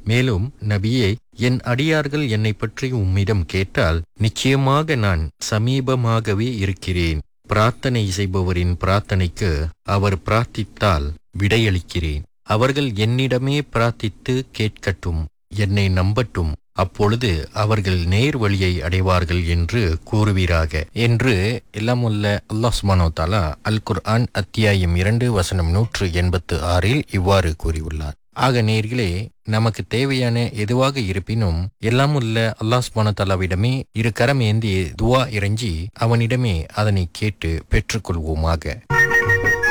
மேலும் நபியே என் அடியார்கள் என்னை பற்றி உம்மிடம் கேட்டால் நிச்சயமாக நான் சமீபமாகவே இருக்கிறேன் பிரார்த்தனை செய்பவரின் பிரார்த்தனைக்கு அவர் பிரார்த்தித்தால் விடையளிக்கிறேன் அவர்கள் என்னிடமே பிரார்த்தித்து கேட்கட்டும் என்னை நம்பட்டும் அப்பொழுது அவர்கள் நேர் வழியை அடைவார்கள் என்று கூறுவீராக என்று எல்லாம் உள்ள அல்லாஹ் சுப்ஹானஹு வ தஆலா அல் குர்ஆன் அத்தியாயம் இரண்டு வசனம் நூற்று எண்பத்து ஆறில் இவ்வாறு கூறியுள்ளார் ஆக நேர்களே நமக்கு தேவையான எதுவாக இருப்பினும் எல்லாம் உள்ள அல்லாஹ் சுப்ஹானஹு வ தஆலாவிடமே இரு கரம் ஏந்தி துவா இறைஞ்சி அவனிடமே அதனை கேட்டு பெற்றுக்கொள்வோமாக